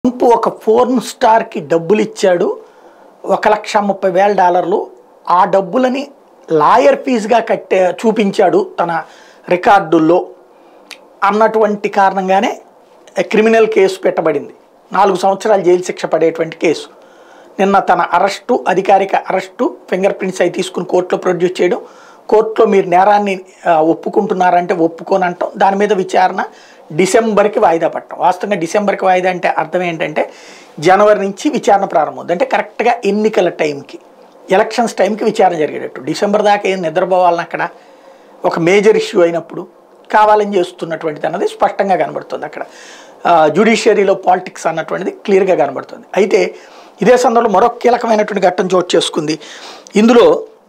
Trump ఒక porn స్టార్కి డబ్బులు ఇచ్చాడు ఒక లక్ష ముప్పై వేల డాలర్లు ఆ డబ్బులని లాయర్ ఫీజుగా కట్టే చూపించాడు తన రికార్డుల్లో అన్నటువంటి కారణంగానే క్రిమినల్ కేసు పెట్టబడింది నాలుగు సంవత్సరాలు జైలు శిక్ష పడేటువంటి కేసు నిన్న తన అరెస్టు అధికారిక అరెస్టు ఫింగర్ ప్రింట్స్ అవి తీసుకుని కోర్టులో ప్రొడ్యూస్ చేయడం కోర్టులో మీరు నేరాన్ని ఆ, ఒప్పుకుంటున్నారంటే ఒప్పుకోనంటాం దాని మీద విచారణ డిసెంబర్కి వాయిదా పట్టడం వాస్తవంగా డిసెంబర్కి వాయిదా అంటే అర్థం ఏంటంటే జనవరి నుంచి విచారణ ప్రారంభం అంటే కరెక్ట్గా ఎన్నికల టైంకి ఎలక్షన్స్ టైంకి విచారణ జరిగేటట్టు డిసెంబర్ దాకా ఏం నిద్రపోవాలని అక్కడ ఒక మేజర్ ఇష్యూ అయినప్పుడు కావాలని చేస్తున్నటువంటిది అన్నది స్పష్టంగా కనబడుతుంది అక్కడ జ్యుడిషియరీలో పాలిటిక్స్ అన్నటువంటిది క్లియర్గా కనబడుతుంది అయితే ఇదే సందర్భంలో మరొక కీలకమైనటువంటి ఘట్టం చోటు చేసుకుంది ఇందులో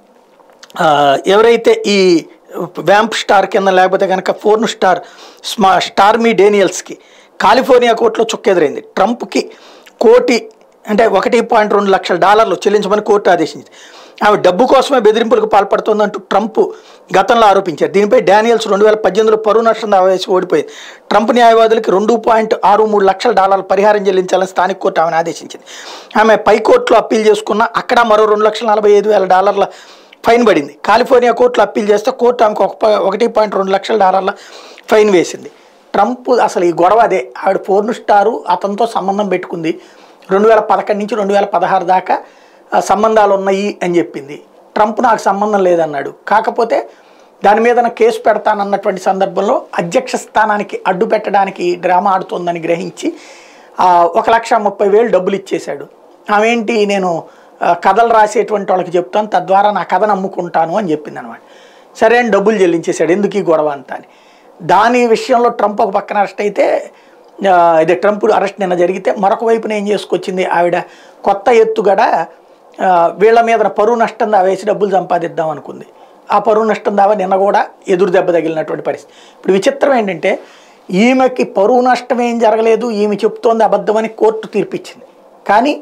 ఆ, ఎవరైతే ఈ వ్యాంప్ స్టార్ కింద లేకపోతే కనుక ఫోర్న్ స్టార్ స్మా స్టార్మీ డేనియల్స్కి కాలిఫోర్నియా కోర్టులో చుక్కెదురైంది ట్రంప్కి కోటి అంటే ఒకటి పాయింట్ రెండు లక్షల డాలర్లు చెల్లించమని కోర్టు ఆదేశించింది ఆమె డబ్బు కోసమే బెదిరింపులకు పాల్పడుతోందంటూ ట్రంప్ గతంలో ఆరోపించారు దీనిపై డానియల్స్ రెండు వేల పద్దెనిమిదిలో పరువు నష్టం దావా వేసి ఓడిపోయింది ట్రంప్ న్యాయవాదులకి రెండు పాయింట్ ఆరు మూడు లక్షల డాలర్ల పరిహారం చెల్లించాలని స్థానిక కోర్టు ఆమెను ఆదేశించింది ఆమె పై కోర్టులో అప్పీల్ చేసుకున్న అక్కడ మరో రెండు లక్షల నలభై ఐదు వేల డాలర్ల ఫైన్ పడింది కాలిఫోర్నియా కోర్టులో అప్పీల్ చేస్తే కోర్టు ఆమెకు ఒక ప- ఒకటి పాయింట్ రెండు లక్షల డాలర్ల ఫైన్ వేసింది ట్రంప్ అసలు ఈ గొడవ అదే ఆవిడ ఫోర్న్ స్టారు అతనితో సంబంధం పెట్టుకుంది రెండు వేల పదకొండు నుంచి రెండు వేల పదహారు దాకా ఆ, సంబంధాలు ఉన్నాయి అని చెప్పింది ట్రంప్ నాకు సంబంధం లేదన్నాడు కాకపోతే దాని మీద నా కేసు పెడతానన్నటువంటి సందర్భంలో అధ్యక్ష స్థానానికి అడ్డు పెట్టడానికి డ్రామా ఆడుతోందని గ్రహించి ఆ, ఒక లక్ష ముప్పై వేలు డబ్బులు ఇచ్చేశాడు ఆమెంటి నేను ఆ, కథలు రాసేటువంటి వాళ్ళకి చెప్తాను తద్వారా నా కథను అమ్ముకుంటాను అని చెప్పింది అనమాట సరే అని డబ్బులు చెల్లించేశాడు ఎందుకు ఈ గొడవ అంతా అని దాని విషయంలో ట్రంప్ ఒక పక్కన అరెస్ట్ అయితే ఆ, ఇదే ట్రంప్ అరెస్ట్ నిన్న జరిగితే మరొక వైపున ఏం చేసుకొచ్చింది ఆవిడ కొత్త ఎత్తుగడ ఆ, వీళ్ళ మీద పరువు నష్టం దావా వేసి డబ్బులు సంపాదిద్దాం అనుకుంది ఆ పరువు నష్టం దావా నిన్న కూడా ఎదురు దెబ్బ తగిలినటువంటి పరిస్థితి ఇప్పుడు విచిత్రం ఏంటంటే ఈమెకి పరువు నష్టం ఏం జరగలేదు ఈమె చెప్తోంది అబద్ధమని కోర్టు తీర్పిచ్చింది కానీ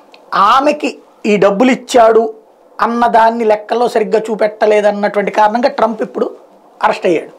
ఆమెకి ఈ డబ్బులు ఇచ్చాడు అన్న దాన్ని లెక్కల్లో సరిగ్గా చూపెట్టలేదన్నటువంటి కారణంగా ట్రంప్ ఇప్పుడు అరెస్ట్ అయ్యాడు